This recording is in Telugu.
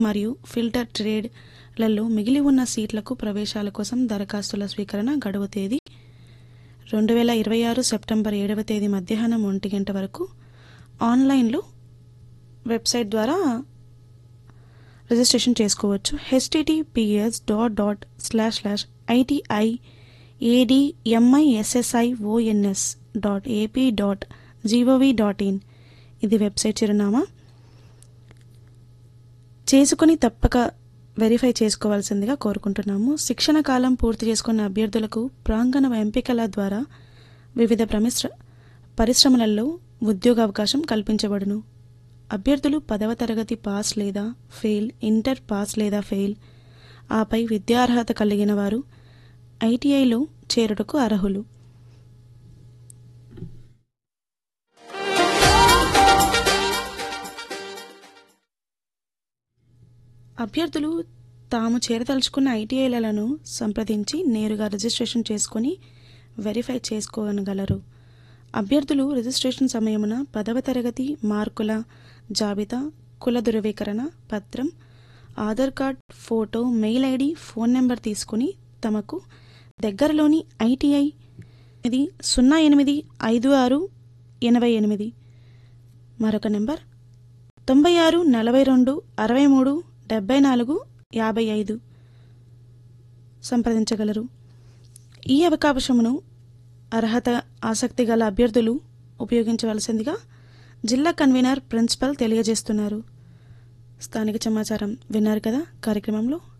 మరియు ఫిల్టర్ ట్రేడ్లలో మిగిలి ఉన్న సీట్లకు ప్రవేశాల కోసం దరఖాస్తుల స్వీకరణ గడువు తేదీ రెండు వేల ఇరవై ఆరు సెప్టెంబర్ ఏడవ తేదీ మధ్యాహ్నం ఒంటి గంట వరకు ఆన్లైన్లో వెబ్సైట్ ద్వారా రిజిస్ట్రేషన్ చేసుకోవచ్చు HTTPS dot dot slash slash ITI ADMISSIONS dot AP dot GOV dot in ఇది వెబ్సైట్ చిరునామా చేసుకుని తప్పక వెరిఫై చేసుకోవాల్సిందిగా కోరుకుంటున్నాము శిక్షణ కాలం పూర్తి చేసుకున్న అభ్యర్థులకు ప్రాంగణ ఎంపికల ద్వారా వివిధ ప్రమిశ్ర పరిశ్రమలలో ఉద్యోగ అవకాశం కల్పించబడును అభ్యర్థులు పదవ తరగతి పాస్ లేదా ఫెయిల్ ఇంటర్ పాస్ లేదా ఫెయిల్ ఆపై విద్యార్హత కలిగిన వారు ఐటీఐలో చేరుటకు అర్హులు అభ్యర్థులు తాము చేరదలుచుకున్న ఐటీఐలను సంప్రదించి నేరుగా రిజిస్ట్రేషన్ చేసుకొని వెరిఫై చేసుకోగలరు అభ్యర్థులు రిజిస్ట్రేషన్ సమయమున పదవ తరగతి మార్కుల జాబితా కుల ధృవీకరణ పత్రం Aadhaar card photo mail I D phone number తీసుకుని తమకు దగ్గరలోని ఐటీఐ ఇది సున్నా ఎనిమిది ఐదు ఆరు ఎనభై ఎనిమిది మరొక నెంబర్ తొంభై ఆరు నలభై రెండు అరవై మూడు డెబ్బై నాలుగు యాభై ఐదు సంప్రదించగలరు ఈ అవకాశమును అర్హత ఆసక్తి గల అభ్యర్థులు ఉపయోగించవలసిందిగా జిల్లా కన్వీనర్ ప్రిన్సిపల్ తెలియజేస్తున్నారు స్థానిక సమాచారం విన్నారు కదా కార్యక్రమంలో